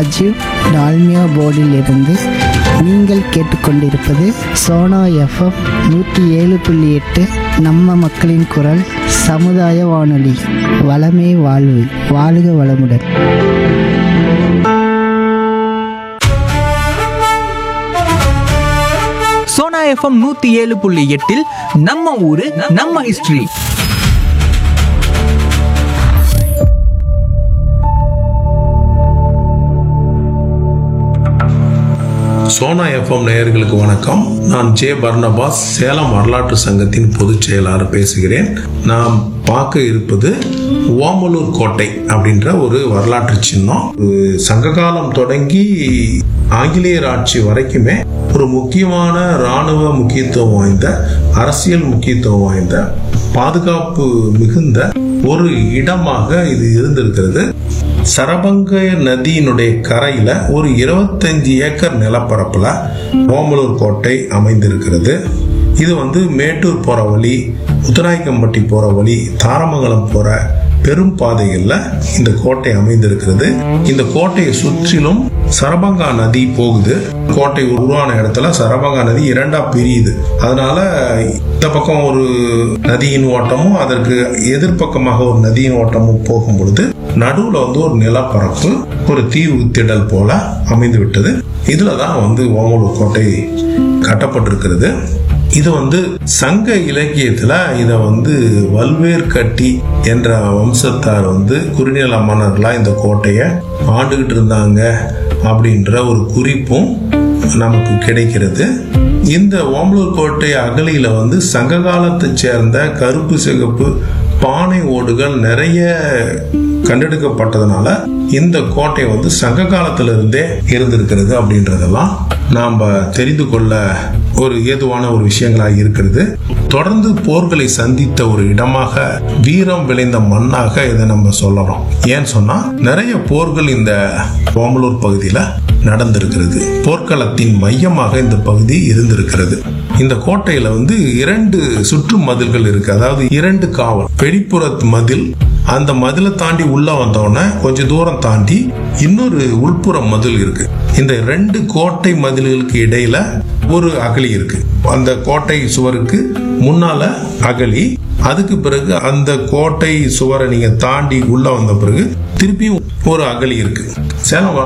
ராஜீவ் டால்மியா போர்டில் இருந்து நீங்கள் கேட்டுக்கொண்டிருப்பது சோனா எஃப்எம் நூற்றி ஏழு புள்ளி எட்டு நம்ம மக்களின் குரல் சமுதாய வானொலி வளமே வாழ்வு வாழ்க வளமுடன் சோனா எஃப்எம் நூத்தி ஏழு புள்ளி எட்டில் நம்ம ஊரு நம்ம ஹிஸ்டரி சோனா எஃப்எம் நேயர்களுக்கு வணக்கம் நான் ஜே பர்னபாஸ் சேலம் வரலாற்று சங்கத்தின் பொதுச் செயலாளர் பேசுகிறேன் நாம் பார்க்க இருப்பது ஓமலூர் கோட்டை அப்படின்ற ஒரு வரலாற்று சின்னம் ஒரு சங்ககாலம் தொடங்கி ஆங்கிலேயர் ஆட்சி வரைக்குமே ஒரு முக்கியமான இராணுவ முக்கியத்துவம் வாய்ந்த அரசியல் முக்கியத்துவம் வாய்ந்த பாதுகாப்பு மிகுந்த ஒரு இடமாக இது இருந்திருக்கிறது சரபங்க நதியினுடைய கரையில ஒரு 25 ஏக்கர் நிலப்பரப்புல ஓமலூர் கோட்டை அமைந்திருக்கிறது இது வந்து மேட்டூர் போற வழி முத்துராய்க்கம்பட்டி போற வழி தாரமங்கலம் போற பெரும் பாதைகள்ல இந்த கோட்டை அமைந்திருக்கிறது இந்த கோட்டையை சுற்றிலும் சரபங்கா நதி போகுது கோட்டை உருவான இடத்துல சரபங்கா நதி இரண்டா பிரியுது அதனால இந்த பக்கம் ஒரு நதியின் ஓட்டமும் அதற்கு எதிர்ப்பக்கமாக ஒரு நதியின் ஓட்டமும் போகும் பொழுது நடுவுல வந்து ஒரு நிலப்பரப்பு ஒரு தீவு திடல் போல அமைந்து விட்டது இதுலதான் வந்து ஓமலூர் கோட்டை கட்டப்பட்டிருக்கிறது இது வந்து சங்க இலக்கியத்துல இத வந்து வல்வேர் கட்டி என்ற வம்சத்தார் வந்து குறுநில மன்னர்களா இந்த கோட்டையை ஆண்டுகிட்டு இருந்தாங்க அப்படின்ற ஒரு குறிப்பும் நமக்கு கிடைக்கிறது இந்த ஓமலூர் கோட்டை அகலியில வந்து சங்க காலத்தை சேர்ந்த கருப்பு சிகப்பு பானை ஓடுகள் நிறைய கண்டெடுக்கப்பட்டதுனால இந்த கோட்டை வந்து சங்க காலத்துல இருந்தே இருந்திருக்கிறது அப்படின்றதெல்லாம் நாம தெரிந்து கொள்ள ஒரு ஏதுவான ஒரு விஷயங்களாக இருக்கிறது தொடர்ந்து போர்களை சந்தித்த ஒரு இடமாக வீரம் விளைந்த மண்ணாக இதை நம்ம சொல்லலாம் ஏன்னு சொன்னா நிறைய போர்கள் இந்த ஓமலூர் பகுதியில நடந்திருக்கிறது போர்க்களத்தின் மையமாக இந்த பகுதி இருந்திருக்கிறது இந்த கோட்டையில வந்து இரண்டு சுற்று மதில்கள் இருக்கு அதாவது இரண்டு காவல் வெளிப்புற மதில் அந்த மதிலை தாண்டி உள்ள வந்தோடனே கொஞ்ச தூரம் தாண்டி இன்னொரு உள்புற மதில் இருக்கு இந்த ரெண்டு கோட்டை மதில்களுக்கு இடையில ஒரு அகழி இருக்கு அந்த கோட்டை சுவருக்கு முன்னால அகழி அதுக்கு பிறகு அந்த கோட்டை சுவரை நீங்க தாண்டி உள்ள வந்த பிறகு திருப்பியும் ஒரு அகழி இருக்கு சேலம்